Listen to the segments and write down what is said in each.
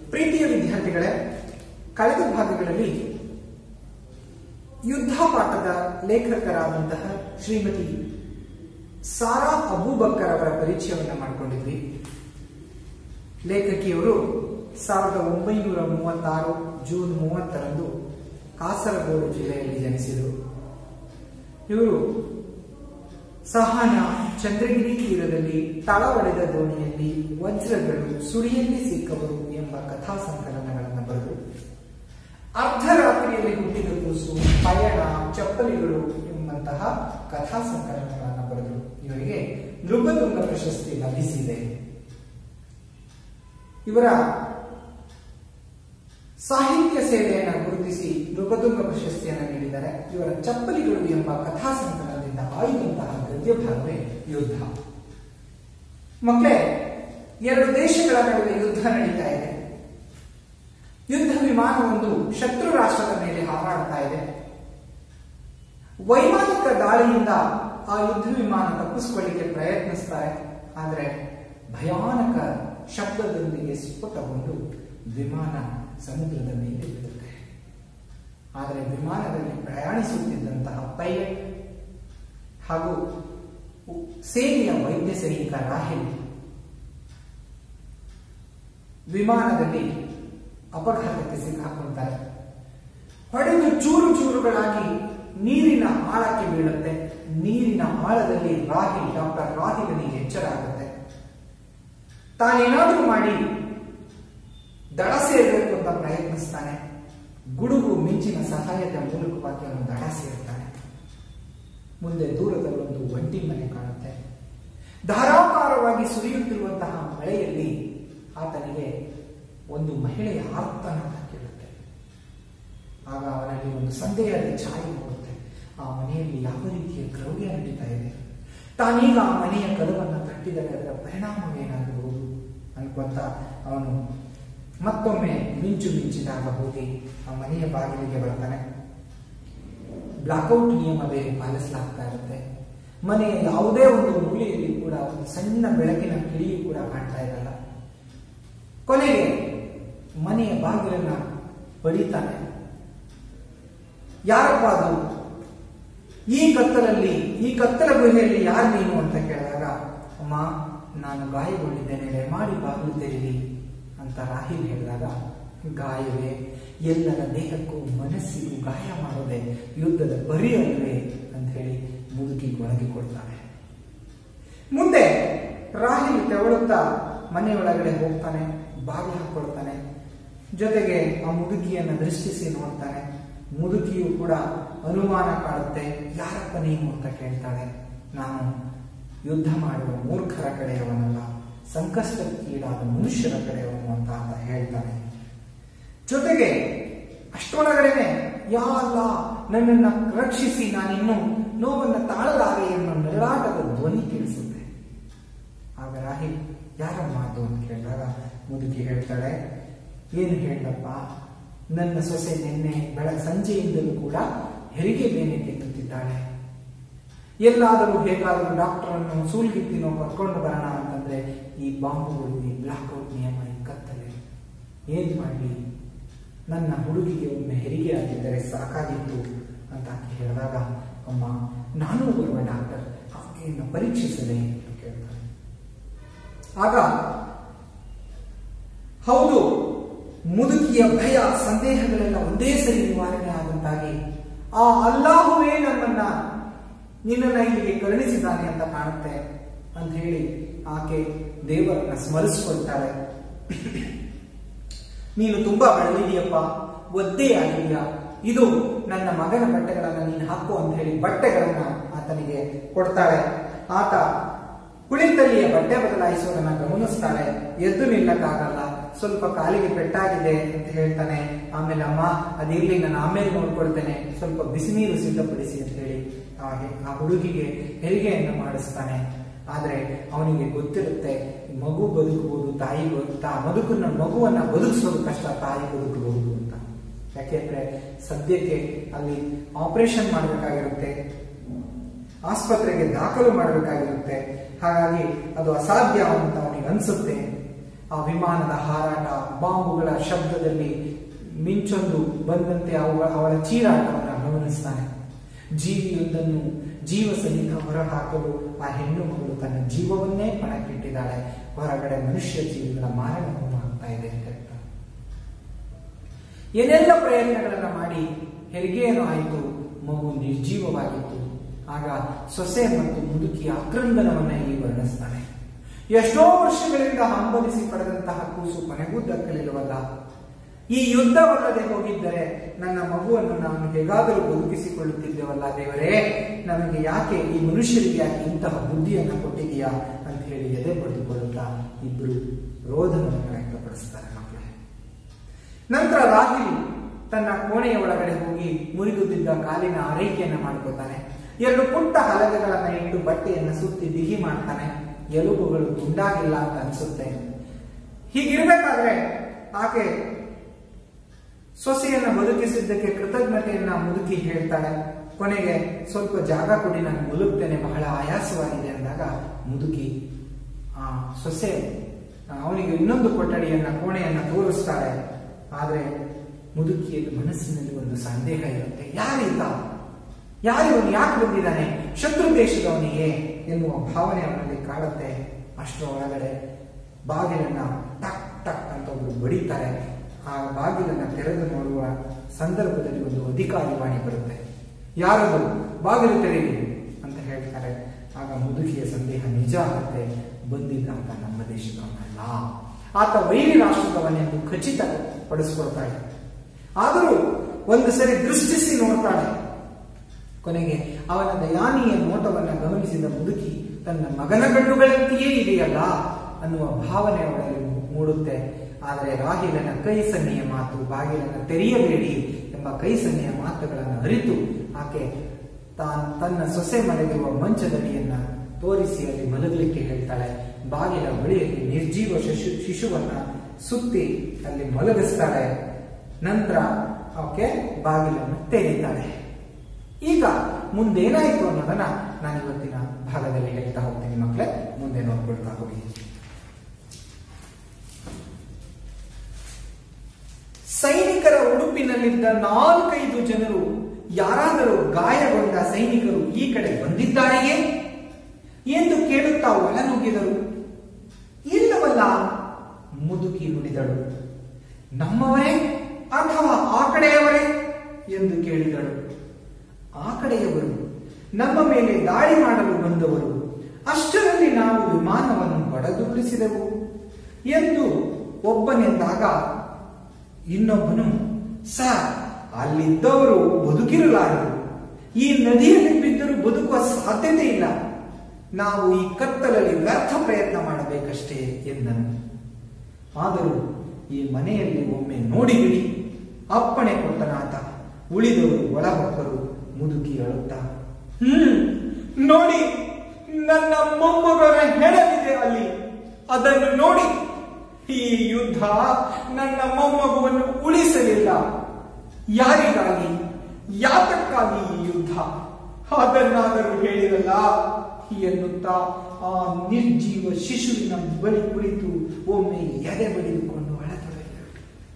ಪ್ರೀತಿಯ ವಿದ್ಯಾರ್ಥಿಗಳೇ ಕಳೆದ ಭಾಗಗಳಲ್ಲಿ ಯುದ್ಧ ಪಾಠದ ಲೇಖಕರಾದಂತಹ ಶ್ರೀಮತಿ ಸಾರಾ ಅಬೂಬಕ್ಕರ್ ಅವರ ಪರಿಚಯವನ್ನು ಮಾಡಿಕೊಂಡಿದ್ವಿ ಲೇಖಕಿಯವರು ಸಾವಿರದ ಒಂಬೈನೂರ ಮೂವತ್ತಾರು ಜೂನ್ ಮೂವತ್ತರಂದು ಕಾಸರಗೋಡು ಜಿಲ್ಲೆಯಲ್ಲಿ ಜನಿಸಿದರು ಇವರು ಸಹನ ಚಂದ್ರಗಿರಿ ತೀರದಲ್ಲಿ ತಳ ಒಡೆದ ದೋಣಿಯಲ್ಲಿ ವಜ್ರಗಳು ಸುಳಿಯಲ್ಲಿ ಸಿಕ್ಕವರು ಎಂಬ ಕಥಾ ಸಂಕಲನಗಳನ್ನು ಬರೆದರು ಅರ್ಧರಾತ್ರಿಯಲ್ಲಿ ಹುಟ್ಟಿದ ಕೂಸು ಪಯಣ ಚಪ್ಪಲಿಗಳು ಎಂಬಂತಹ ಕಥಾ ಸಂಕಲನಗಳನ್ನು ಬರೆದರು ಇವರಿಗೆ ನೃಪತುಂಗ ಪ್ರಶಸ್ತಿ ಲಭಿಸಿದೆ ಇವರ ಸಾಹಿತ್ಯ ಸೇವೆಯನ್ನು ಗುರುತಿಸಿ ನೃಪತುಂಗ ಪ್ರಶಸ್ತಿಯನ್ನು ನೀಡಿದ್ದಾರೆ ಇವರ ಚಪ್ಪಲಿಗಳು ಎಂಬ ಕಥಾ ಸಂಕಲನದಿಂದ ಆಯ್ದಂತಹ ಗದ್ಯ ಭಾಗವೇ ಯುದ್ಧ ಮಕ್ಕಳೇ ಎರಡು ದೇಶಗಳ ನಡುವೆ ಯುದ್ಧ ನಡೀತಾ ಇದೆ ಯುದ್ಧ ವಿಮಾನವೊಂದು ಶತ್ರು ರಾಷ್ಟ್ರದ ಮೇಲೆ ಹಾರಾಡ್ತಾ ಇದೆ ವೈಮಾನಿಕ ದಾಳಿಯಿಂದ ಆ ಯುದ್ಧ ವಿಮಾನ ತಪ್ಪಿಸಿಕೊಳ್ಳಿಕ್ಕೆ ಪ್ರಯತ್ನಿಸ್ತಾರೆ ಆದರೆ ಭಯಾನಕ ಶಬ್ದದೊಂದಿಗೆ ಸ್ಫೋಟಗೊಂಡು ವಿಮಾನ ಸಮುದ್ರದ ಮೇಲೆ ಬೀಳುತ್ತೆ ಆದರೆ ವಿಮಾನದಲ್ಲಿ ಪ್ರಯಾಣಿಸುತ್ತಿದ್ದಂತಹ ಪೈಲಟ್ ಹಾಗೂ ಸೇನೆಯ ವೈದ್ಯ ಸೈನಿಕ ರಾಹಿಲ್ ವಿಮಾನದಲ್ಲಿ ಅಪಘಾತಕ್ಕೆ ಸಿಕ್ಕಾಕೊಳ್ತಾರೆ ಹೊಡೆದು ಚೂರು ಚೂರುಗಳಾಗಿ ನೀರಿನ ಆಳಕ್ಕೆ ಬೀಳುತ್ತೆ ನೀರಿನ ಆಳದಲ್ಲಿ ರಾಹಿಲ್ ಡಾಕ್ಟರ್ ರಾಹಿಲನಿಗೆ ಎಚ್ಚರ ಆಗುತ್ತೆ ತಾನೇನಾದ್ರೂ ಮಾಡಿ ದಡ ಸೇರಬೇಕು ಅಂತ ಪ್ರಯತ್ನಿಸ್ತಾನೆ ಗುಡುಗು ಮಿಂಚಿನ ಸಹಾಯದ ಮೂಲಕವಾಗಿ ಅವನು ದಡ ಸೇರ್ತಾನೆ ಮುಂದೆ ದೂರದಲ್ಲೊಂದು ಒಂಟಿ ಮನೆ ಕಾಣುತ್ತೆ ಧಾರಾಕಾರವಾಗಿ ಸುರಿಯುತ್ತಿರುವಂತಹ ಮಳೆಯಲ್ಲಿ ಆತನಿಗೆ ಒಂದು ಮಹಿಳೆಯ ಆರ್ತನಾದ ಕೇಳುತ್ತೆ ಆಗ ಅವನಲ್ಲಿ ಒಂದು ಸಂದೇಹದ ಛಾಯೆ ಮೂಡುತ್ತೆ ಆ ಮನೆಯಲ್ಲಿ ಯಾವ ರೀತಿಯ ಕ್ರೌರ್ಯ ನಡೀತಾ ಇದೆ ತಾನೀಗ ಆ ಮನೆಯ ಕದವನ್ನು ತಟ್ಟಿದರೆ ಅದರ ಪರಿಣಾಮವೇನಾಗಬಹುದು ಅನ್ಕೊಂತ ಅವನು ಮತ್ತೊಮ್ಮೆ ಮಿಂಚು ಮಿಂಚಿದಾಗ ಹೋಗಿ ಆ ಮನೆಯ ಬಾಗಿಲಿಗೆ ಬರ್ತಾನೆ ಬ್ಲಾಕ್ಔಟ್ ನಿಯಮ ಬೇರೆ ಪಾಲಿಸಲಾಗ್ತಾ ಇರುತ್ತೆ ಮನೆಯ ಯಾವುದೇ ಒಂದು ಮೂಲೆಯಲ್ಲಿ ಕೂಡ ಒಂದು ಸಣ್ಣ ಬೆಳಕಿನ ಕಿಡಿಯು ಕೂಡ ಕಾಣ್ತಾ ಇರಲ್ಲ ಕೊನೆಗೆ ಮನೆಯ ಬಾಗಿಲನ್ನ ಬಡಿತಾನೆ ಯಾರಪ್ಪ ಅದು ಈ ಕತ್ತಲಲ್ಲಿ ಈ ಕತ್ತಲ ಗುಹೆಯಲ್ಲಿ ಯಾರು ನೀನು ಅಂತ ಕೇಳಿದಾಗ ಅಮ್ಮ ನಾನು ಗಾಯಗೊಂಡಿದ್ದೇನೆ ದಯಮಾಡಿ ಬಾಗಿಲು ತೆರೀರಿ ಅಂತ ರಾಹಿಲ್ ಹೇಳಿದಾಗ ಗಾಯವೇ ಎಲ್ಲರ ದೇಹಕ್ಕೂ ಮನಸ್ಸಿಗೂ ಗಾಯ ಮಾಡೋದೇ ಯುದ್ಧದ ಬರಿ ಅಲ್ವೇ ಅಂತ ಹೇಳಿ ಮುದುಕಿ ಒಳಗೆ ಕೊಡ್ತಾನೆ ಮುಂದೆ ರಾಹಿಲ್ ತೆವಳುತ್ತಾ ಮನೆಯೊಳಗಡೆ ಹೋಗ್ತಾನೆ ಬಾಗಿಲು ಹಾಕೊಳ್ತಾನೆ ಜೊತೆಗೆ ಆ ಮುದುಕಿಯನ್ನು ದೃಷ್ಟಿಸಿ ನೋಡ್ತಾನೆ ಮುದುಕಿಯು ಕೂಡ ಅನುಮಾನ ಕಾಡುತ್ತೆ ಯಾರಪ್ಪ ನೀನು ಅಂತ ಕೇಳ್ತಾಳೆ ನಾನು ಯುದ್ಧ ಮಾಡುವ ಮೂರ್ಖರ ಕಡೆಯವನಲ್ಲ ಸಂಕಷ್ಟಕ್ಕೀಡಾದ ಮನುಷ್ಯರ ಕಡೆಯವನು ಅಂತ ಅಂತ ಹೇಳ್ತಾನೆ ಜೊತೆಗೆ ಅಷ್ಟೊಳಗಡೆನೆ ಯಾ ಅಲ್ಲ ನನ್ನನ್ನು ರಕ್ಷಿಸಿ ನಾನಿನ್ನು ನೋವನ್ನು ತಾಳಲಾರೆ ಎನ್ನುವ ನರಳಾಟದ ಧ್ವನಿ ಕೇಳಿಸುತ್ತೆ ಆಗ ರಾಹಿಲ್ ಯಾರ ಮಾತು ಅಂತ ಕೇಳಿದಾಗ ಮುದುಕಿ ಹೇಳ್ತಾಳೆ ಏನು ಹೇಳಪ್ಪ ನನ್ನ ಸೊಸೆ ನಿನ್ನೆ ಬೆಳ ಸಂಜೆಯಿಂದಲೂ ಕೂಡ ಹೆರಿಗೆ ಬೇನೆ ಕೆತ್ತುತ್ತಿದ್ದಾಳೆ ಎಲ್ಲಾದರೂ ಹೇಗಾದರೂ ಡಾಕ್ಟರ್ ಅನ್ನು ಸೂಲ್ಗಿತ್ತಿನೋ ಕರ್ಕೊಂಡು ಬರೋಣ ಅಂತಂದ್ರೆ ಈ ಬಾಂಬುಗಳು ಈ ಬ್ಲಾಕ್ಔಟ್ ನಿಯಮ ಈ ಕತ್ತಲೆ ಏನ್ ಮಾಡಲಿ ನನ್ನ ಹುಡುಗಿಗೆ ಒಮ್ಮೆ ಹೆರಿಗೆ ಆಗಿದ್ದರೆ ಸಾಕಾಗಿತ್ತು ಅಂತ ಆಕೆ ಹೇಳಿದಾಗ ಅಮ್ಮ ನಾನು ಬರುವ ಡಾಕ್ಟರ್ ಆಕೆಯನ್ನು ಪರೀಕ್ಷಿಸಲೇ ಅಂತ ಕೇಳ್ತಾನೆ ಆಗ ಹೌದು ಮುದುಕಿಯ ಭಯ ಸಂದೇಹಗಳೆಲ್ಲ ಒಂದೇ ಸರಿ ನಿವಾರಣೆ ಆದಂತಾಗಿ ಆ ಅಲ್ಲಾಹುವೇ ನನ್ನನ್ನ ನಿನ್ನನ್ನ ಇಲ್ಲಿಗೆ ಕರುಣಿಸಿದ್ದಾನೆ ಅಂತ ಕಾಣುತ್ತೆ ಅಂತ ಹೇಳಿ ಆಕೆ ದೇವರನ್ನ ಸ್ಮರಿಸಿಕೊಳ್ತಾಳೆ ನೀನು ತುಂಬಾ ಬೆಳೆದಿದೆಯಪ್ಪ ಒದ್ದೇ ಆಗಿದೆಯಾ ಇದು ನನ್ನ ಮಗನ ಬಟ್ಟೆಗಳನ್ನ ನೀನು ಹಾಕು ಅಂತ ಹೇಳಿ ಬಟ್ಟೆಗಳನ್ನ ಆತನಿಗೆ ಕೊಡ್ತಾಳೆ ಆತ ಕುಳಿತಲ್ಲಿಯ ಬಟ್ಟೆ ಬದಲಾಯಿಸುವುದನ್ನ ಗಮನಿಸ್ತಾಳೆ ಎದ್ದು ನಿಲ್ಲಕ್ಕಾಗಲ್ಲ ಸ್ವಲ್ಪ ಕಾಲಿಗೆ ಪೆಟ್ಟಾಗಿದೆ ಅಂತ ಹೇಳ್ತಾನೆ ಆಮೇಲೆ ಅಮ್ಮ ಅದಿರ್ಲಿ ನಾನು ಆಮೇಲೆ ನೋಡ್ಕೊಳ್ತೇನೆ ಸ್ವಲ್ಪ ಬಿಸಿ ನೀರು ಸಿದ್ಧಪಡಿಸಿ ಅಂತ ಹೇಳಿ ಹಾಗೆ ಆ ಹುಡುಗಿಗೆ ಹೆರಿಗೆಯನ್ನು ಮಾಡಿಸ್ತಾನೆ ಆದ್ರೆ ಅವನಿಗೆ ಗೊತ್ತಿರುತ್ತೆ ಮಗು ಬದುಕಬಹುದು ತಾಯಿ ಬದುಕ್ತಾ ಬದುಕನ್ನ ಮಗುವನ್ನ ಬದುಕಿಸೋದು ಕಷ್ಟ ತಾಯಿ ಬದುಕಬಹುದು ಅಂತ ಯಾಕೆಂದ್ರೆ ಸದ್ಯಕ್ಕೆ ಅಲ್ಲಿ ಆಪರೇಷನ್ ಮಾಡಬೇಕಾಗಿರುತ್ತೆ ಆಸ್ಪತ್ರೆಗೆ ದಾಖಲು ಮಾಡಬೇಕಾಗಿರುತ್ತೆ ಹಾಗಾಗಿ ಅದು ಅಸಾಧ್ಯ ಅಂತ ಅವನಿಗೆ ಅನ್ಸುತ್ತೆ ಆ ವಿಮಾನದ ಹಾರಾಟ ಬಾಂಬುಗಳ ಶಬ್ದದಲ್ಲಿ ಮಿಂಚೊಂದು ಬಂದಂತೆ ಅವುಗಳ ಅವಳ ಚೀರಾಟವನ್ನು ಗಮನಿಸ್ತಾನೆ ಜೀವಿಯೊಂದನ್ನು ಜೀವ ಸಹಿತ ಹೊರಹಾಕಲು ಆ ಹೆಣ್ಣು ಮಗಳು ತನ್ನ ಜೀವವನ್ನೇ ಪಣಕ್ಕಿಟ್ಟಿದ್ದಾಳೆ ಹೊರಗಡೆ ಮನುಷ್ಯ ಜೀವಿಗಳ ಮಾರಣ ಹೋಮ ಆಗ್ತಾ ಇದೆ ಅಂತ ಹೇಳ್ತಾನೆ. ಏನೆಲ್ಲ ಪ್ರಯತ್ನಗಳನ್ನ ಮಾಡಿ ಹೆರಿಗೆಯನ್ನು ಆಯಿತು ಮಗು ನಿರ್ಜೀವವಾಗಿತ್ತು ಆಗ ಸೊಸೆ ಮತ್ತು ಮುದುಕಿಯ ಆಕ್ರಂದನವನ್ನ ಇಲ್ಲಿ ವರ್ಣಿಸ್ತಾನೆ ಎಷ್ಟೋ ವರ್ಷಗಳಿಂದ ಹಂಬಲಿಸಿ ಪಡೆದಂತಹ ಕೂಸು ಕೊನೆಗೂ ದಕ್ಕಲಿಲ್ಲವಲ್ಲ ಈ ಯುದ್ಧವಲ್ಲದೆ ಹೋಗಿದ್ದರೆ ನನ್ನ ಮಗುವನ್ನು ನಾನು ಹೇಗಾದರೂ ಬದುಕಿಸಿಕೊಳ್ಳುತ್ತಿದ್ದೇವಲ್ಲ ದೇವರೇ ನಮಗೆ ಯಾಕೆ ಈ ಮನುಷ್ಯರಿಗೆ ಯಾಕೆ ಇಂತಹ ಬುದ್ಧಿಯನ್ನು ಕೊಟ್ಟಿದೆಯಾ ಅಂತ ಹೇಳಿ ಎದೆ ಪಡೆದುಕೊಳ್ಳುತ್ತಾ ಇಬ್ಬರು ರೋಧನವನ್ನು ವ್ಯಕ್ತಪಡಿಸ್ತಾರೆ ಮಕ್ಕಳೇ ನಂತರ ರಾಹಿಲ್ ತನ್ನ ಕೋಣೆಯ ಒಳಗಡೆ ಹೋಗಿ ಮುರಿದು ಬಿದ್ದ ಕಾಲಿನ ಆರೈಕೆಯನ್ನು ಮಾಡ್ಕೋತಾನೆ ಎರಡು ಪುಟ್ಟ ಹಲಗೆಗಳನ್ನ ಇಟ್ಟು ಬಟ್ಟೆಯನ್ನು ಸುತ್ತಿ ಬಿಗಿ ಮಾಡ್ತಾನೆ ಎಲುಬುಗಳು ತುಂಡಾಗಿಲ್ಲ ಅಂತ ಅನ್ಸುತ್ತೆ ಹೀಗಿರ್ಬೇಕಾದ್ರೆ ಆಕೆ ಸೊಸೆಯನ್ನ ಬದುಕಿಸಿದ್ದಕ್ಕೆ ಕೃತಜ್ಞತೆಯನ್ನ ಮುದುಕಿ ಹೇಳ್ತಾಳೆ ಕೊನೆಗೆ ಸ್ವಲ್ಪ ಜಾಗ ಕೊಡಿ ನಾನು ಮುಲುಗ್ತೇನೆ ಬಹಳ ಆಯಾಸವಾಗಿದೆ ಅಂದಾಗ ಮುದುಕಿ ಆ ಸೊಸೆ ಅವನಿಗೆ ಇನ್ನೊಂದು ಕೊಠಡಿಯನ್ನ ಕೋಣೆಯನ್ನ ತೋರಿಸ್ತಾಳೆ ಆದ್ರೆ ಮುದುಕಿಯಲ್ಲಿ ಮನಸ್ಸಿನಲ್ಲಿ ಒಂದು ಸಂದೇಹ ಇರುತ್ತೆ ಯಾರೀತ ಯಾರಿವನು ಯಾಕೆ ಬಂದಿದ್ದಾನೆ ಶತ್ರು ದೇಶದವನಿಗೆ ಎನ್ನುವ ಭಾವನೆ ಅವನಲ್ಲಿ ಕಾಡುತ್ತೆ ಅಷ್ಟರ ಒಳಗಡೆ ಬಾಗಿಲನ್ನ ಟಕ್ ಟಕ್ ಅಂತ ಒಬ್ರು ಬಡಿತಾರೆ ಆ ಬಾಗಿಲನ್ನ ತೆರೆದು ನೋಡುವ ಸಂದರ್ಭದಲ್ಲಿ ಒಂದು ಅಧಿಕಾರಿ ವಾಣಿ ಬರುತ್ತೆ ಯಾರದು ಬಾಗಿಲು ತೆರೆಯಿರಿ ಅಂತ ಹೇಳ್ತಾರೆ ಆಗ ಮುದುಕಿಯ ಸಂದೇಹ ನಿಜ ಆಗುತ್ತೆ ಬಂದಿದ್ದಂತ ನಮ್ಮ ದೇಶದವನಲ್ಲ ಆತ ವೈರಿ ರಾಷ್ಟ್ರದವನೆಂದು ಖಚಿತ ಪಡಿಸ್ಕೊಳ್ತಾಳೆ ಆದರೂ ಒಂದು ಸರಿ ದೃಷ್ಟಿಸಿ ನೋಡ್ತಾಳೆ ಕೊನೆಗೆ ಅವನ ದಯಾನೀಯ ನೋಟವನ್ನ ಗಮನಿಸಿದ ಮುದುಕಿ ತನ್ನ ಮಗನ ಕಣ್ಣುಗಳಂತೆಯೇ ಇದೆಯಲ್ಲ ಅನ್ನುವ ಭಾವನೆ ಅವಳಲ್ಲಿ ಮೂಡುತ್ತೆ ಆದರೆ ರಾಹಿಲನ ಕೈ ಸನ್ನೆಯ ಮಾತು ಬಾಗಿಲನ್ನು ತೆರೆಯಬೇಡಿ ಎಂಬ ಕೈ ಸನ್ನೆಯ ಮಾತುಗಳನ್ನು ಅರಿತು ಆಕೆ ತಾನ್ ತನ್ನ ಸೊಸೆ ಮಲಗಿರುವ ಮಂಚದಡಿಯನ್ನ ತೋರಿಸಿ ಅಲ್ಲಿ ಮಲಗಲಿಕ್ಕೆ ಹೇಳ್ತಾಳೆ ಬಾಗಿಲ ಬಳಿಯಲ್ಲಿ ನಿರ್ಜೀವ ಶಿಶು ಶಿಶುವನ್ನ ಸುತ್ತಿ ಅಲ್ಲಿ ಮಲಗಿಸ್ತಾಳೆ ನಂತರ ಆಕೆ ಬಾಗಿಲನ್ನು ತೆರೀತಾಳೆ ಈಗ ಮುಂದೇನಾಯಿತು ಅನ್ನೋದನ್ನ ನಾನು ಇವತ್ತಿನ ಭಾಗದಲ್ಲಿ ಹೇಳ್ತಾ ಹೋಗ್ತೀನಿ ಮಕ್ಕಳೇ ಮುಂದೆ ನೋಡ್ಕೊಳ್ತಾ ಹೋಗಿ ಸೈನಿಕರ ಉಡುಪಿನಲ್ಲಿದ್ದ ನಾಲ್ಕೈದು ಜನರು ಯಾರಾದರೂ ಗಾಯಗೊಂಡ ಸೈನಿಕರು ಈ ಕಡೆ ಬಂದಿದ್ದಾರೆಯೇ ಎಂದು ಕೇಳುತ್ತಾ ಒಳನುಗ್ಗಿದರು ಇಲ್ಲವಲ್ಲ ಮುದುಕಿ ನುಡಿದಳು ನಮ್ಮವರೇ ಅಥವಾ ಆ ಕಡೆಯವರೇ ಎಂದು ಕೇಳಿದಳು ಆ ಕಡೆಯವರು ನಮ್ಮ ಮೇಲೆ ದಾಳಿ ಮಾಡಲು ಬಂದವರು ಅಷ್ಟರಲ್ಲಿ ನಾವು ವಿಮಾನವನ್ನು ಹೊಡೆದುರುಳಿಸಿದೆವು ಎಂದು ಒಬ್ಬನೆಂದಾಗ ಇನ್ನೊಬ್ಬನು ಸರ್ ಅಲ್ಲಿದ್ದವರು ಬದುಕಿರಲಾರರು ಈ ನದಿಯಲ್ಲಿ ಬಿದ್ದರೂ ಬದುಕುವ ಸಾಧ್ಯತೆ ಇಲ್ಲ ನಾವು ಈ ಕತ್ತಲಲ್ಲಿ ವ್ಯರ್ಥ ಪ್ರಯತ್ನ ಮಾಡಬೇಕಷ್ಟೇ ಎಂದನು ಆದರೂ ಈ ಮನೆಯಲ್ಲಿ ಒಮ್ಮೆ ನೋಡಿಬಿಡಿ ಅಪ್ಪಣೆ ಕೊಟ್ಟನಾತ ಉಳಿದವರು ಒಳಹೊಕ್ಕರು ಮುದುಕಿ ಅಳುತ್ತಾ ಹ್ಮ್ ನೋಡಿ ನನ್ನ ಮೊಮ್ಮಗನ ಹೆಣವಿದೆ ಅಲ್ಲಿ ಅದನ್ನು ನೋಡಿ ಈ ಯುದ್ಧ ನನ್ನ ಮೊಮ್ಮಗುವನ್ನು ಉಳಿಸಲಿಲ್ಲ ಯಾರಿಗಾಗಿ ಯಾತಕ್ಕಾಗಿ ಈ ಯುದ್ಧ ಅದನ್ನಾದರೂ ಹೇಳಿರಲ್ಲ ಎನ್ನುತ್ತಾ ಆ ನಿರ್ಜೀವ ಶಿಶುವಿನ ಬಳಿ ಕುಳಿತು ಒಮ್ಮೆ ಎದೆ ಬಡಿದುಕೊಂಡು ಅಳತೊಡಗಿದರು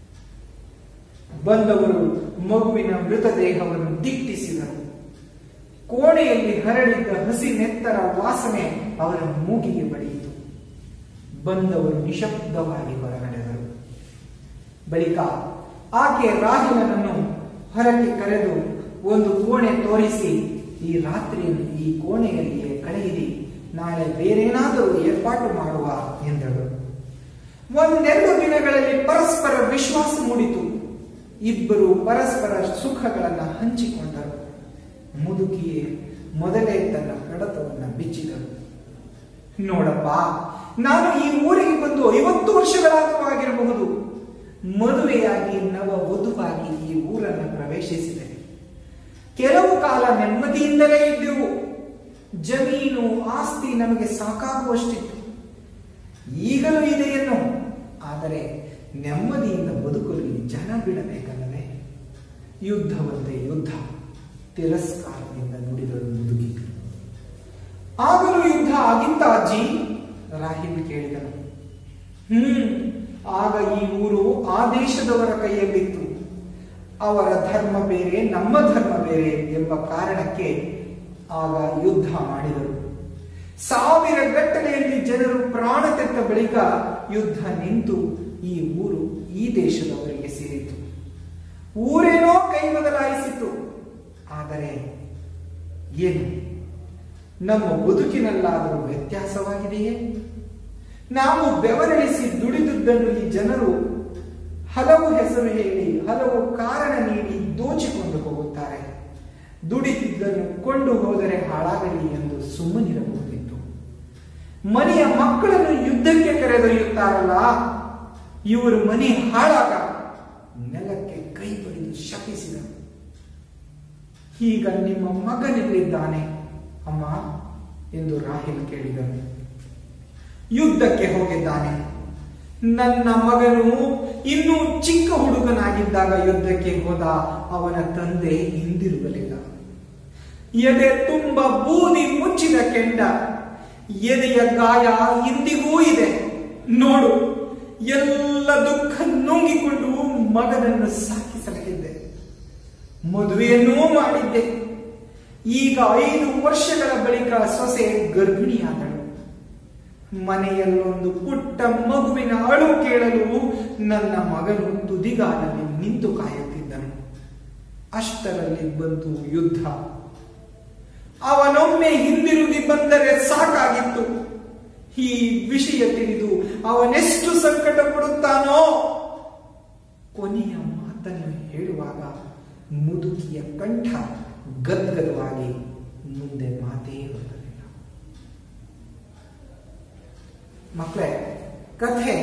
ಬಂದವರು ಮಗುವಿನ ಮೃತದೇಹವನ್ನು ದಿಟ್ಟಿಸಿದರು ಕೋಣೆಯಲ್ಲಿ ಹರಡಿದ್ದ ಹಸಿ ನೆತ್ತರ ವಾಸನೆ ಅವರ ಮೂಗಿಗೆ ಬಡಿಯಿತು ಬಂದವರು ನಿಶಬ್ದವಾಗಿ ಹೊರಗಡೆದರು ಬಳಿಕ ಆಕೆ ರಾಹುಲನನ್ನು ಹೊರಗೆ ಕರೆದು ಒಂದು ಕೋಣೆ ತೋರಿಸಿ ಈ ರಾತ್ರಿಯನ್ನು ಈ ಕೋಣೆಯಲ್ಲಿಯೇ ಕಳೆಯಿರಿ ನಾಳೆ ಬೇರೇನಾದರೂ ಏರ್ಪಾಟು ಮಾಡುವ ಎಂದಳು ಒಂದೆರಡು ದಿನಗಳಲ್ಲಿ ಪರಸ್ಪರ ವಿಶ್ವಾಸ ಮೂಡಿತು ಇಬ್ಬರು ಪರಸ್ಪರ ಸುಖಗಳನ್ನು ಹಂಚಿಕೊಂಡರು ಮುದುಕಿಯೇ ಮೊದಲೇ ತನ್ನ ಕಡತವನ್ನು ಬಿಚ್ಚಿದಳು ನೋಡಪ್ಪ ನಾನು ಈ ಊರಿಗೆ ಬಂದು ಐವತ್ತು ವರ್ಷಗಳಾದರೂ ಆಗಿರಬಹುದು ಮದುವೆಯಾಗಿ ನವ ವಧುವಾಗಿ ಈ ಊರನ್ನು ಪ್ರವೇಶಿಸಿದೆ ಕೆಲವು ಕಾಲ ನೆಮ್ಮದಿಯಿಂದಲೇ ಇದ್ದೆವು ಜಮೀನು ಆಸ್ತಿ ನಮಗೆ ಸಾಕಾಗುವಷ್ಟಿತ್ತು ಈಗಲೂ ಇದೆಯನ್ನು ಆದರೆ ನೆಮ್ಮದಿಯಿಂದ ಬದುಕಲು ಈ ಜನ ಬಿಡಬೇಕಲ್ಲವೇ ಯುದ್ಧವಂತೆ ಯುದ್ಧ ತಿರಸ್ಕಾರದಿಂದ ನುಡಿದಳು ಮುದುಕಿ ಆಗಲೂ ಯುದ್ಧ ಆಗಿತ್ತ ಅಜ್ಜಿ ರಾಹಿಲ್ ಕೇಳಿದನು ಹ್ಮ್ ಆಗ ಈ ಊರು ಆ ದೇಶದವರ ಕೈಯಲ್ಲಿತ್ತು ಅವರ ಧರ್ಮ ಬೇರೆ ನಮ್ಮ ಧರ್ಮ ಬೇರೆ ಎಂಬ ಕಾರಣಕ್ಕೆ ಆಗ ಯುದ್ಧ ಮಾಡಿದರು ಸಾವಿರ ಗಟ್ಟಲೆಯಲ್ಲಿ ಜನರು ಪ್ರಾಣ ತೆತ್ತ ಬಳಿಕ ಯುದ್ಧ ನಿಂತು ಈ ಊರು ಈ ದೇಶದವರಿಗೆ ಸೇರಿತು ಊರೇನೋ ಕೈ ಬದಲಾಯಿಸಿತು ಆದರೆ ಏನು ನಮ್ಮ ಬದುಕಿನಲ್ಲಾದರೂ ವ್ಯತ್ಯಾಸವಾಗಿದೆಯೇ ನಾವು ಬೆವರಳಿಸಿ ದುಡಿದುದನ್ನು ಈ ಜನರು ಹಲವು ಹೆಸರು ಹೇಳಿ ಹಲವು ಕಾರಣ ನೀಡಿ ದೋಚಿಕೊಂಡು ಹೋಗುತ್ತಾರೆ ದುಡಿದಿದ್ದನ್ನು ಕೊಂಡು ಹೋದರೆ ಹಾಳಾಗಲಿ ಎಂದು ಸುಮ್ಮನಿರಬಹುದಿತ್ತು ಮನೆಯ ಮಕ್ಕಳನ್ನು ಯುದ್ಧಕ್ಕೆ ಕರೆದೊಯ್ಯುತ್ತಾರಲ್ಲ ಇವರು ಮನೆ ಹಾಳಾಗ ನೆಲಕ್ಕೆ ಕೈ ಬಡಿದು ಶಪಿಸಿದರು ಈಗ ನಿಮ್ಮ ಮಗನಿಲ್ಲಿದ್ದಾನೆ ಅಮ್ಮ ಎಂದು ರಾಹಿಲ್ ಕೇಳಿದನು ಯುದ್ಧಕ್ಕೆ ಹೋಗಿದ್ದಾನೆ ನನ್ನ ಮಗನು ಇನ್ನೂ ಚಿಕ್ಕ ಹುಡುಗನಾಗಿದ್ದಾಗ ಯುದ್ಧಕ್ಕೆ ಹೋದ ಅವನ ತಂದೆ ಹಿಂದಿರುಗಲಿಲ್ಲ ಎದೆ ತುಂಬ ಬೂದಿ ಮುಚ್ಚಿದ ಕೆಂಡ ಎದೆಯ ಗಾಯ ಇಂದಿಗೂ ಇದೆ ನೋಡು ಎಲ್ಲ ದುಃಖ ನುಂಗಿಕೊಂಡು ಮಗನನ್ನು ಸಾಕಿಸಲಿದ್ದೆ ಮದುವೆಯನ್ನೂ ಮಾಡಿದ್ದೆ ಈಗ ಐದು ವರ್ಷಗಳ ಬಳಿಕ ಸೊಸೆ ಗರ್ಭಿಣಿಯಾದಳು ಮನೆಯಲ್ಲೊಂದು ಪುಟ್ಟ ಮಗುವಿನ ಅಳು ಕೇಳಲು ನನ್ನ ಮಗನು ತುದಿಗಾಲಲ್ಲಿ ನಿಂತು ಕಾಯುತ್ತಿದ್ದನು ಅಷ್ಟರಲ್ಲಿ ಬಂತು ಯುದ್ಧ ಅವನೊಮ್ಮೆ ಹಿಂದಿರುಗಿ ಬಂದರೆ ಸಾಕಾಗಿತ್ತು ಈ ವಿಷಯ ತಿಳಿದು ಅವನೆಷ್ಟು ಸಂಕಟ ಪಡುತ್ತಾನೋ ಕೊನೆಯ ಮಾತನ್ನು ಹೇಳುವಾಗ ಮುದುಕಿಯ ಕಂಠ ಗದ್ಗದವಾಗಿ ಮುಂದೆ ಮಾತೇ ಬರಲಿಲ್ಲ ಮಕ್ಕಳೇ ಕಥೆ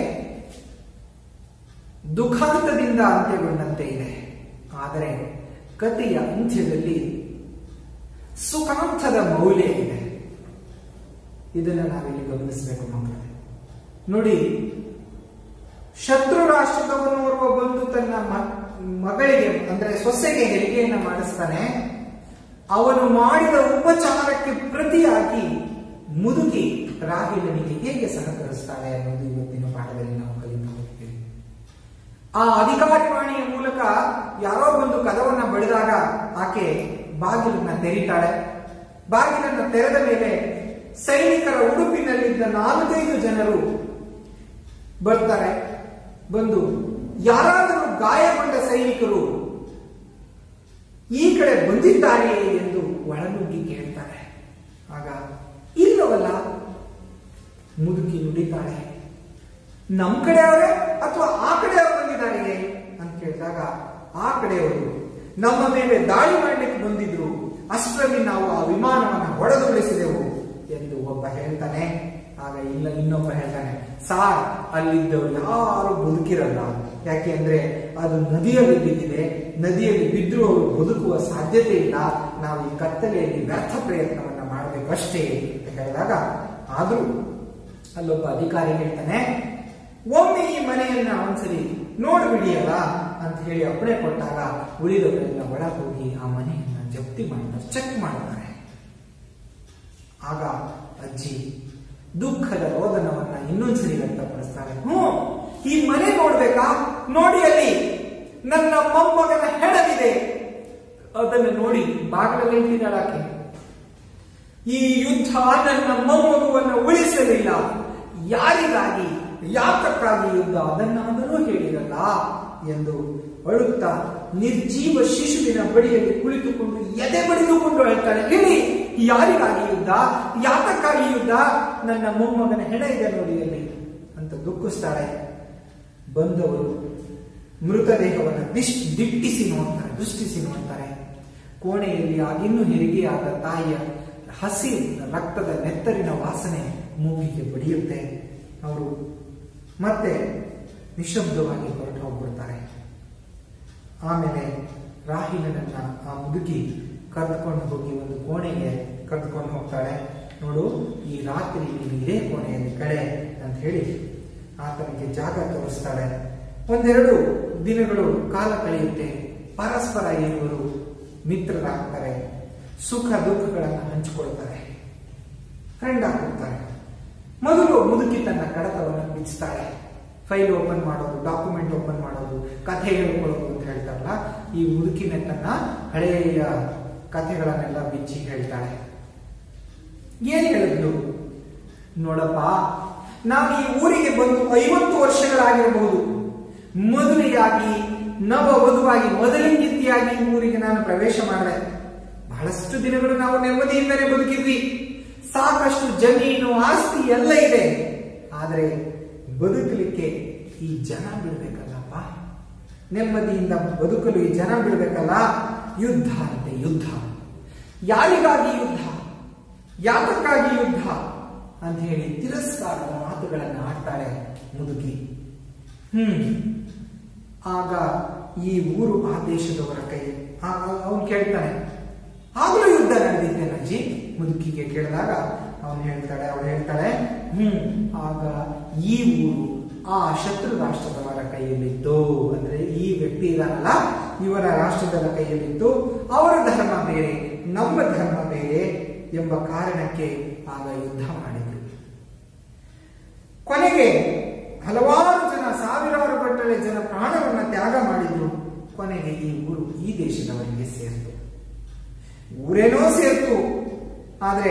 ದುಃಖಾಂತದಿಂದ ಅಂತ್ಯಗೊಂಡಂತೆ ಇದೆ ಆದರೆ ಕಥೆಯ ಅಂತ್ಯದಲ್ಲಿ ಸುಖಾಂತದ ಮೌಲ್ಯ ಇದೆ ಇದನ್ನು ನಾವಿಲ್ಲಿ ಗಮನಿಸಬೇಕು ಮಕ್ಕಳೇ ನೋಡಿ ಶತ್ರು ರಾಷ್ಟ್ರದವನೋರ್ವ ಬಂದು ತನ್ನ ಮ- ಮಗಳಿಗೆ ಅಂದ್ರೆ ಸೊಸೆಗೆ ಹೆರಿಗೆಯನ್ನ ಮಾಡಿಸ್ತಾನೆ ಅವನು ಮಾಡಿದ ಉಪಚಾರಕ್ಕೆ ಪ್ರತಿಯಾಗಿ ಮುದುಕಿ ರಾಹಿಲನಿಗೆ ಹೇಗೆ ಸಹಕರಿಸ್ತಾಳೆ ಅನ್ನೋದು ಇವತ್ತಿನ ಪಾಠದಲ್ಲಿ ನಾವು ಕಲಿತಾ ಹೋಗ್ತೀವಿ ಆ ಅಧಿಕಾರಿವಾಣಿಯ ಮೂಲಕ ಯಾರೋ ಒಂದು ಕದವನ್ನ ಬಡಿದಾಗ ಆಕೆ ಬಾಗಿಲನ್ನ ತೆರೀತಾಳೆ ಬಾಗಿಲನ್ನ ತೆರೆದ ಮೇಲೆ ಸೈನಿಕರ ಉಡುಪಿನಲ್ಲಿದ್ದ ನಾಲ್ಕೈದು ಜನರು ಬರ್ತಾರೆ ಬಂದು ಯಾರಾದರೂ ಗಾಯಗೊಂಡ ಸೈನಿಕರು ಈ ಕಡೆ ಬಂದಿದ್ದಾರೆಯೇ ಎಂದು ಒಳನುಗ್ಗಿ ಕೇಳ್ತಾರೆ ಆಗ ಇಲ್ಲವಲ್ಲ ಮುದುಕಿ ನುಡಿತಾಳೆ ನಮ್ ಕಡೆಯವರೇ ಅಥವಾ ಆ ಕಡೆಯವರು ಬಂದಿದ್ದಾರೆಯೇ ಅಂತ ಕೇಳಿದಾಗ ಆ ಕಡೆಯವರು ನಮ್ಮ ಮೇಲೆ ದಾಳಿ ಮಾಡಲಿಕ್ಕೆ ಬಂದಿದ್ರು ಅಷ್ಟರಲ್ಲಿ ನಾವು ಆ ವಿಮಾನವನ್ನು ಹೊಡೆದುರುಳಿಸಿದೆವು ಎಂದು ಒಬ್ಬ ಹೇಳ್ತಾನೆ ಆಗ ಇಲ್ಲ ಇನ್ನೊಬ್ಬ ಹೇಳ್ತಾನೆ ಸಾರ್ ಅಲ್ಲಿದ್ದವರು ಯಾರು ಬದುಕಿರಲ್ಲ ಯಾಕೆ ಅಂದ್ರೆ ಅದು ನದಿಯಲ್ಲಿ ಬಿದ್ದಿದೆ ನದಿಯಲ್ಲಿ ಬಿದ್ದರೂ ಅವರು ಬದುಕುವ ಸಾಧ್ಯತೆ ಇಲ್ಲ ನಾವು ಈ ಕತ್ತಲೆಯಲ್ಲಿ ವ್ಯರ್ಥ ಪ್ರಯತ್ನವನ್ನ ಮಾಡಬೇಕಷ್ಟೇ ಅಂತ ಹೇಳಿದಾಗ ಆದ್ರೂ ಅಲ್ಲೊಬ್ಬ ಅಧಿಕಾರಿ ಹೇಳ್ತಾನೆ ಒಮ್ಮೆ ಈ ಮನೆಯನ್ನ ಒಂದ್ಸಲಿ ನೋಡ್ಬಿಡಿಯಲ್ಲ ಅಂತ ಹೇಳಿ ಅಪ್ಪಣೆ ಕೊಟ್ಟಾಗ ಉಳಿದವರೆಲ್ಲ ಒಳ ಹೋಗಿ ಆ ಮನೆಯನ್ನ ಜಪ್ತಿ ಮಾಡ್ತಾರೆ ಚೆಕ್ ಮಾಡ್ತಾರೆ ಆಗ ಅಜ್ಜಿ ದುಃಖದ ರೋದನವನ್ನ ಇನ್ನೊಂದ್ಸರಿ ವ್ಯಕ್ತಪಡಿಸ್ತಾರೆ ಹ್ಞೂ ಈ ಮನೆ ನೋಡ್ಬೇಕಾ ನೋಡಿ ಅಲ್ಲಿ ನನ್ನ ಮೊಮ್ಮಗನ ಹೆಣವಿದೆ ಅದನ್ನು ನೋಡಿ ಬಾಗಿಲಲ್ಲಿ ಇಟ್ಟಿದ್ದಾಳಾಕೆ ಈ ಯುದ್ಧ ನನ್ನ ಮೊಮ್ಮಗುವನ್ನು ಉಳಿಸಲಿಲ್ಲ ಯಾರಿಗಾಗಿ ಯಾತಕ್ಕಾಗಿ ಯುದ್ಧ ಅದನ್ನಾದರೂ ಹೇಳಿರಲ್ಲ ಎಂದು ಅಳುತ್ತಾ ನಿರ್ಜೀವ ಶಿಶುವಿನ ಬಳಿಯಲ್ಲಿ ಕುಳಿತುಕೊಂಡು ಎದೆ ಬಡಿದುಕೊಂಡು ಹೇಳ್ತಾಳೆ ಹೇಳಿ ಯಾರಿಗಾಗಿ ಯುದ್ಧ ಯಾತಕ್ಕಾಗಿ ಯುದ್ಧ ನನ್ನ ಮೊಮ್ಮಗನ ಹೆಣ ಇದೆ ನೋಡಿ ಅಲ್ಲಿ ಅಂತ ದುಃಖಿಸ್ತಾಳೆ ಬಂದವರು ಮೃತದೇಹವನ್ನು ದಿಶ್ ದಿಟ್ಟಿಸಿ ನೋಡ್ತಾರೆ ದೃಷ್ಟಿಸಿ ನೋಡ್ತಾರೆ ಕೋಣೆಯಲ್ಲಿ ಆಗಿನ್ನೂ ಹೆರಿಗೆಯಾದ ತಾಯಿಯ ಹಸಿ ರಕ್ತದ ನೆತ್ತರಿನ ವಾಸನೆ ಮೂಗಿಗೆ ಬಡಿಯುತ್ತೆ ಅವರು ಮತ್ತೆ ನಿಶಬ್ದವಾಗಿ ಹೊರಟು ಹೋಗ್ಬಿಡ್ತಾರೆ ಆಮೇಲೆ ರಾಹಿಲನನ್ನ ಆ ಮುದುಕಿ ಕರೆದುಕೊಂಡು ಹೋಗಿ ಒಂದು ಕೋಣೆಗೆ ಕರೆದುಕೊಂಡು ಹೋಗ್ತಾಳೆ ನೋಡು ಈ ರಾತ್ರಿ ನೀನು ಇದೇ ಕೋಣೆಯಲ್ಲಿ ಕಡೆ ಅಂತ ಹೇಳಿ ಆತನಿಗೆ ಜಾಗ ತೋರಿಸ್ತಾಳೆ ಒಂದೆರಡು ದಿನಗಳು ಕಾಲ ಕಳೆಯುತ್ತೆ ಪರಸ್ಪರ ಇರುವರು ಮಿತ್ರರಾಗ್ತಾರೆ ಸುಖ ದುಃಖಗಳನ್ನು ಹಂಚಿಕೊಳ್ತಾರೆ ಫ್ರೆಂಡ್ ಆಗ್ಬಿಡ್ತಾರೆ ಮೊದಲು ಮುದುಕಿ ತನ್ನ ಕಡತವನ್ನು ಬಿಚ್ತಾಳೆ ಫೈಲ್ ಓಪನ್ ಮಾಡೋದು ಡಾಕ್ಯುಮೆಂಟ್ ಓಪನ್ ಮಾಡೋದು ಕಥೆ ಹೇಳ್ಕೊಳ್ಳೋದು ಅಂತ ಹೇಳ್ತಾರಲ್ಲ ಈ ಮುದುಕಿನ ತನ್ನ ಹಳೆಯ ಕಥೆಗಳನ್ನೆಲ್ಲ ಬಿಚ್ಚಿ ಹೇಳ್ತಾಳೆ ಏನ್ ಹೇಳಿದ್ಲು ನೋಡಪ್ಪ ನಾನು ಈ ಊರಿಗೆ ಬಂದು ಐವತ್ತು ವರ್ಷಗಳಾಗಿರಬಹುದು ಮದುವೆಯಾಗಿ ನವ ವಧುವಾಗಿ ಮೊದಲಿಂಗಿತ್ತಿಯಾಗಿ ಈ ಊರಿಗೆ ನಾನು ಪ್ರವೇಶ ಮಾಡಿದೆ ಬಹಳಷ್ಟು ದಿನಗಳು ನಾವು ನೆಮ್ಮದಿಯಿಂದಲೇ ಬದುಕಿದ್ವಿ ಸಾಕಷ್ಟು ಜಮೀನು ಆಸ್ತಿ ಎಲ್ಲ ಇದೆ ಆದ್ರೆ ಬದುಕಲಿಕ್ಕೆ ಈ ಜನ ಬಿಡ್ಬೇಕಲ್ಲಪ್ಪ ನೆಮ್ಮದಿಯಿಂದ ಬದುಕಲು ಈ ಜನ ಬಿಡ್ಬೇಕಲ್ಲ ಯುದ್ಧ ಅಂತೆ ಯುದ್ಧ ಯಾರಿಗಾಗಿ ಯುದ್ಧ ಯಾತಕ್ಕಾಗಿ ಯುದ್ಧ ಅಂತ ಹೇಳಿ ತಿರಸ್ಕಾರದ ಮಾತುಗಳನ್ನು ಆಡ್ತಾಳೆ ಮುದುಕಿ ಹ್ಮ್ ಆಗ ಈ ಊರು ಆ ದೇಶದವರ ಕೈ ಅವನು ಕೇಳ್ತಾನೆ ಆಗಲೂ ಯುದ್ಧ ನಡೆದಿದ್ದೆ ಅಜ್ಜಿ ಮುದುಕಿಗೆ ಕೇಳಿದಾಗ ಅವನು ಹೇಳ್ತಾಳೆ ಅವಳು ಹೇಳ್ತಾಳೆ ಹ್ಮ್ ಆಗ ಈ ಊರು ಆ ಶತ್ರು ರಾಷ್ಟ್ರದವರ ಕೈಯಲ್ಲಿತ್ತು ಅಂದ್ರೆ ಈ ವ್ಯಕ್ತಿ ಇದಾನಲ್ಲ ಇವರ ರಾಷ್ಟ್ರದ ಕೈಯಲ್ಲಿತ್ತು ಅವರ ಧರ್ಮ ಬೇರೆ ನಮ್ಮ ಧರ್ಮ ಬೇರೆ ಎಂಬ ಕಾರಣಕ್ಕೆ ಆಗ ಯುದ್ಧ ಮಾಡಿದ್ರು ಕೊನೆಗೆ ಹಲವಾರು ಜನ ಸಾವಿರಾರು ಗಟ್ಟಲೆ ಜನ ಪ್ರಾಣವನ್ನ ತ್ಯಾಗ ಮಾಡಿದ್ರು ಕೊನೆಗೆ ಈ ಊರು ಈ ದೇಶದವರಿಗೆ ಸೇರಿತು ಊರೇನೋ ಸೇರ್ತು ಆದ್ರೆ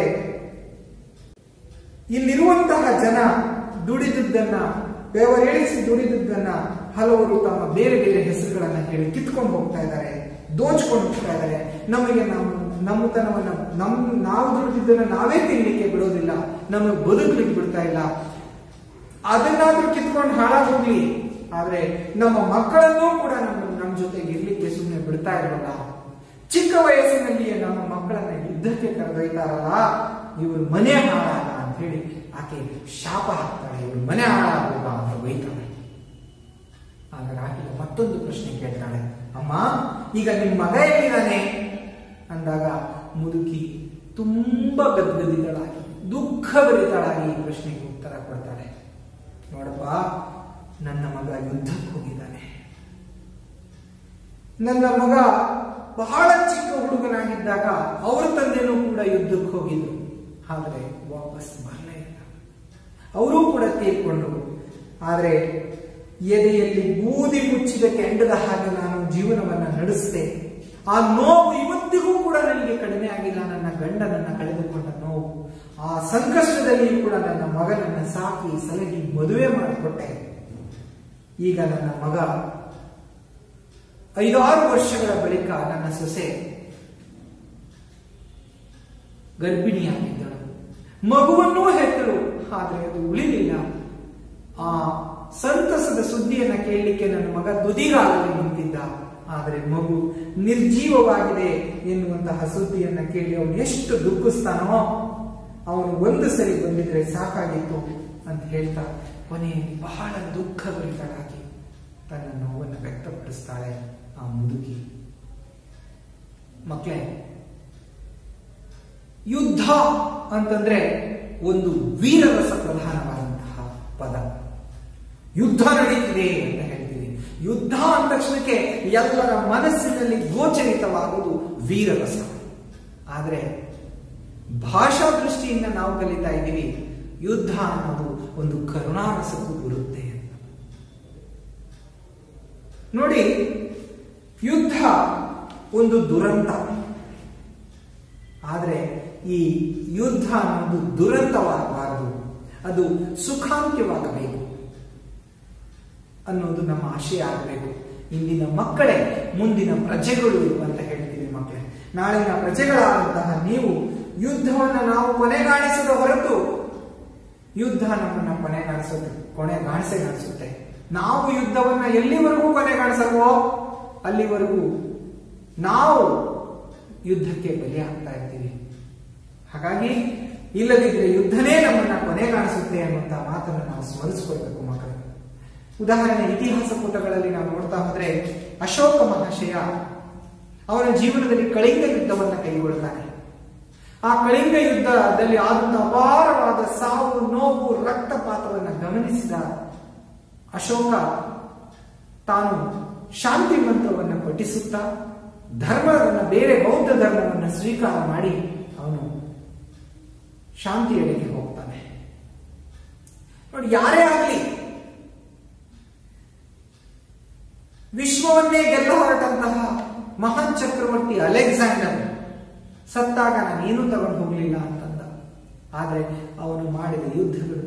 ಇಲ್ಲಿರುವಂತಹ ಜನ ದುಡಿದದ್ದನ್ನ ಬೆವರೇಳಿಸಿ ದುಡಿದದ್ದನ್ನ ಹಲವರು ತಮ್ಮ ಬೇರೆ ಬೇರೆ ಹೆಸರುಗಳನ್ನ ಹೇಳಿ ಕಿತ್ಕೊಂಡು ಹೋಗ್ತಾ ಇದ್ದಾರೆ ದೋಚ್ಕೊಂಡು ಹೋಗ್ತಾ ಇದ್ದಾರೆ ನಮಗೆ ನಮ್ಮ ನಮ್ಮತನವನ್ನ ನಮ್ ನಾವು ದುಡಿದಿದ್ದನ್ನ ನಾವೇ ತಿನ್ಲಿಕ್ಕೆ ಬಿಡೋದಿಲ್ಲ ನಮಗೆ ಬದುಕಲಿಕ್ಕೆ ಬಿಡ್ತಾ ಇಲ್ಲ ಅದನ್ನಾದ್ರೂ ಕಿತ್ಕೊಂಡು ಹಾಳಾಗೋಗ್ಲಿ ಆದ್ರೆ ನಮ್ಮ ಮಕ್ಕಳನ್ನೂ ಕೂಡ ನಮ್ಮ ನಮ್ಮ ಜೊತೆಗೆ ಇರ್ಲಿಕ್ಕೆ ಸುಮ್ಮನೆ ಬಿಡ್ತಾ ಇರಲ್ಲ ಚಿಕ್ಕ ವಯಸ್ಸಿನಲ್ಲಿಯೇ ನಮ್ಮ ಮಕ್ಕಳನ್ನ ಯುದ್ಧಕ್ಕೆ ಕರೆದೊಯ್ತಾರಲ್ಲ ಇವರು ಮನೆ ಹಾಳಾಗ ಅಂತ ಹೇಳಿ ಆಕೆ ಶಾಪ ಹಾಕ್ತಾಳೆ ಇವರು ಮನೆ ಹಾಳಾಗೋಗ ಅಂತ ಬೈತಾಳೆ ಆಗ ರಾಹಿಲ ಮತ್ತೊಂದು ಪ್ರಶ್ನೆ ಕೇಳ್ತಾಳೆ ಅಮ್ಮ ಈಗ ನಿಮ್ ಮಗ ಎಲ್ಲಿದ್ದಾನೆ ಅಂದಾಗ ಮುದುಕಿ ತುಂಬಾ ಗದ್ಗದಿಗಳಾಗಿ ದುಃಖಭರಿತಳಾಗಿ ಈ ಪ್ರಶ್ನೆಗೆ ಉತ್ತರ ಕೊಡ್ತಾಳೆ ನೋಡಪ್ಪ ನನ್ನ ಮಗ ಯುದ್ಧಕ್ಕೆ ಹೋಗಿದ್ದಾನೆ ನನ್ನ ಮಗ ಬಹಳ ಚಿಕ್ಕ ಹುಡುಗನಾಗಿದ್ದಾಗ ಅವ್ರ ತಂದೆನೂ ಕೂಡ ಯುದ್ಧಕ್ಕೆ ಹೋಗಿದ್ರು ಆದ್ರೆ ವಾಪಸ್ ಬರಲೇ ಇಲ್ಲ ಅವರೂ ಕೂಡ ತೀರ್ಕೊಂಡ್ರು ಆದ್ರೆ ಎದೆಯಲ್ಲಿ ಬೂದಿ ಮುಚ್ಚಿದ ಕೆಂಡದ ಹಾಗೆ ನಾನು ಜೀವನವನ್ನ ನಡೆಸಿದೆ ಆ ನೋವು ಇವತ್ತಿಗೂ ಕೂಡ ನನಗೆ ಕಡಿಮೆ ಆಗಿಲ್ಲ ನನ್ನ ಗಂಡನನ್ನ ಕಳೆದುಕೊಂಡ ನೋವು ಆ ಸಂಕಷ್ಟದಲ್ಲಿ ಕೂಡ ನನ್ನ ಮಗನನ್ನ ಸಾಕಿ ಸಲಹಿ ಮದುವೆ ಮಾಡಿಕೊಟ್ಟೆ ಈಗ ನನ್ನ ಮಗ ಐದಾರು ವರ್ಷಗಳ ಬಳಿಕ ನನ್ನ ಸೊಸೆ ಗರ್ಭಿಣಿಯಾಗಿದ್ದಳು ಮಗುವನ್ನೂ ಹೆತ್ತಳು ಆದ್ರೆ ಅದು ಉಳಿಲಿಲ್ಲ ಆ ಸಂತಸದ ಸುದ್ದಿಯನ್ನ ಕೇಳಲಿಕ್ಕೆ ನನ್ನ ಮಗ ತುದಿಗಾಲಲ್ಲಿ ನಿಂತಿದ್ದ ಆದರೆ ಮಗು ನಿರ್ಜೀವವಾಗಿದೆ ಎನ್ನುವಂತಹ ಸುದ್ದಿಯನ್ನ ಕೇಳಿ ಅವನು ಎಷ್ಟು ದುಃಖಿಸ್ತಾನೋ ಅವನು ಒಂದು ಸರಿ ಬಂದಿದ್ರೆ ಸಾಕಾಗಿತ್ತು ಅಂತ ಹೇಳ್ತಾ ಕೊನೆಯಲ್ಲಿ ಬಹಳ ದುಃಖಭರಿತಳಾಗಿ ತನ್ನ ನೋವನ್ನು ವ್ಯಕ್ತಪಡಿಸ್ತಾಳೆ ಆ ಮುದುಕಿ ಮಕ್ಕಳೇ ಯುದ್ಧ ಅಂತಂದ್ರೆ ಒಂದು ವೀರರಸ ಪ್ರಧಾನವಾದಂತಹ ಪದ ಯುದ್ಧ ನಡೀತಿದೆ ಅಂತ ಹೇಳ್ತೀವಿ ಯುದ್ಧ ಅಂದ ತಕ್ಷಣಕ್ಕೆ ಎಲ್ಲರ ಮನಸ್ಸಿನಲ್ಲಿ ಗೋಚರಿತವಾಗುವುದು ವೀರರಸ ಆದರೆ ಭಾಷಾ ದೃಷ್ಟಿಯಿಂದ ನಾವು ಕಲಿತಾ ಇದ್ದೀವಿ ಯುದ್ಧ ಅನ್ನೋದು ಒಂದು ಕರುಣಾರಸಕ್ಕೂ ಬರುತ್ತೆ ಅಂತ ನೋಡಿ ಯುದ್ಧ ಒಂದು ದುರಂತ ಆದರೆ ಈ ಯುದ್ಧ ಅನ್ನೋದು ದುರಂತವಾಗಬಾರದು ಅದು ಸುಖಾಂತ್ಯವಾಗಬೇಕು ಅನ್ನೋದು ನಮ್ಮ ಆಶಯ ಆಗಬೇಕು ಇಂದಿನ ಮಕ್ಕಳೇ ಮುಂದಿನ ಪ್ರಜೆಗಳು ಅಂತ ಹೇಳ್ತೀವಿ ಮಕ್ಕಳೇ ನಾಳಿನ ಪ್ರಜೆಗಳಾದಂತಹ ನೀವು ಯುದ್ಧವನ್ನು ನಾವು ಕೊನೆಗಾಣಿಸದ ಹೊರತು ಯುದ್ಧ ನಮ್ಮನ್ನ ಕೊನೆಗಾಣಿಸುತ್ತೆ ಕೊನೆಗಾಣಿಸೆಗಾಣಿಸುತ್ತೆ ನಾವು ಯುದ್ಧವನ್ನ ಎಲ್ಲಿವರೆಗೂ ಕೊನೆಗಾಣಿಸಲ್ವೋ ಅಲ್ಲಿವರೆಗೂ ನಾವು ಯುದ್ಧಕ್ಕೆ ಬಲಿಯಾಗ್ತಾ ಇರ್ತೀವಿ ಹಾಗಾಗಿ ಇಲ್ಲದಿದ್ರೆ ಯುದ್ಧನೇ ನಮ್ಮನ್ನ ಕೊನೆಗಾಣಿಸುತ್ತೆ ಅನ್ನುವಂತ ಮಾತನ್ನು ನಾವು ಸ್ಮರಿಸಿಕೊಳ್ಬೇಕು ಮಕ್ಕಳು ಉದಾಹರಣೆ ಇತಿಹಾಸ ಪುಟಗಳಲ್ಲಿ ನಾವು ನೋಡ್ತಾ ಹೋದ್ರೆ ಅಶೋಕ ಮಹಾಶಯ ಅವನ ಜೀವನದಲ್ಲಿ ಕಳಿಂಗ ಯುದ್ಧವನ್ನ ಕೈಗೊಳ್ತಾನೆ ಆ ಕಳಿಂಗ ಯುದ್ಧದಲ್ಲಿ ಆದಂತಹ ಅಪಾರವಾದ ಸಾವು ನೋವು ರಕ್ತಪಾತವನ್ನು ಗಮನಿಸಿದ ಅಶೋಕ ತಾನು ಶಾಂತಿ ಮಂತ್ರವನ್ನು ಪಠಿಸುತ್ತಾ ಧರ್ಮವನ್ನು ಬೇರೆ ಬೌದ್ಧ ಧರ್ಮವನ್ನು ಸ್ವೀಕಾರ ಮಾಡಿ ಅವನು ಶಾಂತಿಯೆಡೆಗೆ ಹೋಗ್ತಾನೆ ನೋಡಿ ಯಾರೇ ಆಗಲಿ ವಿಶ್ವವನ್ನೇ ಗೆಲ್ಲ ಹೊರಟಂತಹ ಮಹಾನ್ ಚಕ್ರವರ್ತಿ ಅಲೆಕ್ಸಾಂಡರ್ ಸತ್ತಾಗ ನಾನೇನು ತಗೊಂಡು ಹೋಗ್ಲಿಲ್ಲ ಅಂತಂದ ಆದ್ರೆ ಅವನು ಮಾಡಿದ ಯುದ್ಧಗಳು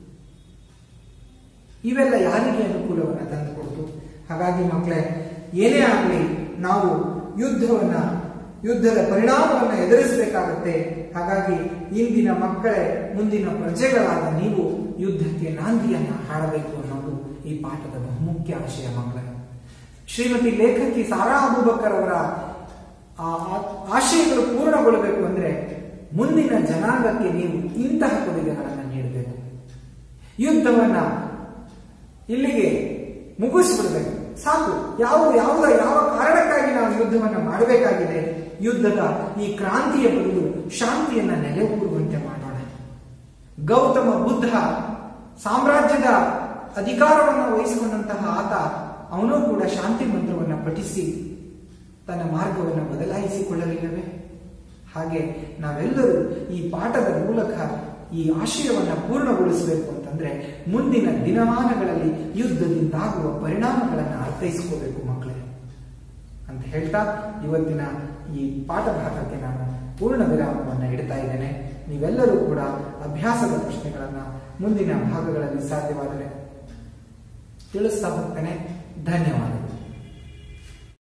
ಇವೆಲ್ಲ ಯಾರಿಗೆ ಅನುಕೂಲವನ್ನ ತಂದುಕೊಡ್ತು ಹಾಗಾಗಿ ಮಕ್ಕಳೇ ಏನೇ ಆಗಲಿ ನಾವು ಯುದ್ಧವನ್ನ ಯುದ್ಧದ ಪರಿಣಾಮವನ್ನು ಎದುರಿಸಬೇಕಾಗುತ್ತೆ ಹಾಗಾಗಿ ಇಂದಿನ ಮಕ್ಕಳೇ ಮುಂದಿನ ಪ್ರಜೆಗಳಾದ ನೀವು ಯುದ್ಧಕ್ಕೆ ನಾಂದಿಯನ್ನ ಹಾಡಬೇಕು ಅನ್ನೋದು ಈ ಪಾಠದ ಬಹುಮುಖ್ಯ ಆಶಯ ಮಕ್ಕಳೇ ಶ್ರೀಮತಿ ಲೇಖಕಿ ಸಾರಾ ಅಬೂಬಕ್ಕರ್ ಅವರ ಆ ಆ- ಆಶಯಗಳು ಪೂರ್ಣಗೊಳ್ಳಬೇಕು ಅಂದ್ರೆ ಮುಂದಿನ ಜನಾಂಗಕ್ಕೆ ನೀವು ಇಂತಹ ಕೊಡುಗೆಗಳನ್ನು ನೀಡಬೇಕು ಯುದ್ಧವನ್ನ ಇಲ್ಲಿಗೆ ಮುಗಿಸ್ಬಿಡ್ಬೇಕು ಸಾಕು ಯಾವ ಯಾವ ಯಾವ ಕಾರಣಕ್ಕಾಗಿ ನಾವು ಯುದ್ಧವನ್ನ ಮಾಡಬೇಕಾಗಿದೆ ಯುದ್ಧದ ಈ ಕ್ರಾಂತಿಯ ಬದಲು ಶಾಂತಿಯನ್ನ ನೆಲೆಯೂರುವಂತೆ ಮಾಡೋಣ ಗೌತಮ ಬುದ್ಧ ಸಾಮ್ರಾಜ್ಯದ ಅಧಿಕಾರವನ್ನು ವಹಿಸಿಕೊಂಡಂತಹ ಆತ ಅವನು ಕೂಡ ಶಾಂತಿ ಮಂತ್ರವನ್ನು ಪಠಿಸಿ ತನ್ನ ಮಾರ್ಗವನ್ನು ಬದಲಾಯಿಸಿಕೊಳ್ಳಲಿಲ್ಲವೇ ಹಾಗೆ ನಾವೆಲ್ಲರೂ ಈ ಪಾಠದ ಮೂಲಕ ಈ ಆಶಯವನ್ನ ಪೂರ್ಣಗೊಳಿಸಬೇಕು ಅಂತಂದ್ರೆ ಮುಂದಿನ ದಿನಮಾನಗಳಲ್ಲಿ ಯುದ್ಧದಿಂದಾಗುವ ಪರಿಣಾಮಗಳನ್ನು ಅರ್ಥೈಸ್ಕೋಬೇಕು ಮಕ್ಕಳೇ ಅಂತ ಹೇಳ್ತಾ ಇವತ್ತಿನ ಈ ಪಾಠ ಭಾಗಕ್ಕೆ ನಾನು ಪೂರ್ಣ ವಿರಾಮವನ್ನು ಇಡ್ತಾ ಇದ್ದೇನೆ ನೀವೆಲ್ಲರೂ ಕೂಡ ಅಭ್ಯಾಸದ ಪ್ರಶ್ನೆಗಳನ್ನ ಮುಂದಿನ ಭಾಗಗಳಲ್ಲಿ ಸಾಧ್ಯವಾದರೆ ತಿಳಿಸ್ತಾ ಹೋಗ್ತೇನೆ ಧನ್ಯವಾದಗಳು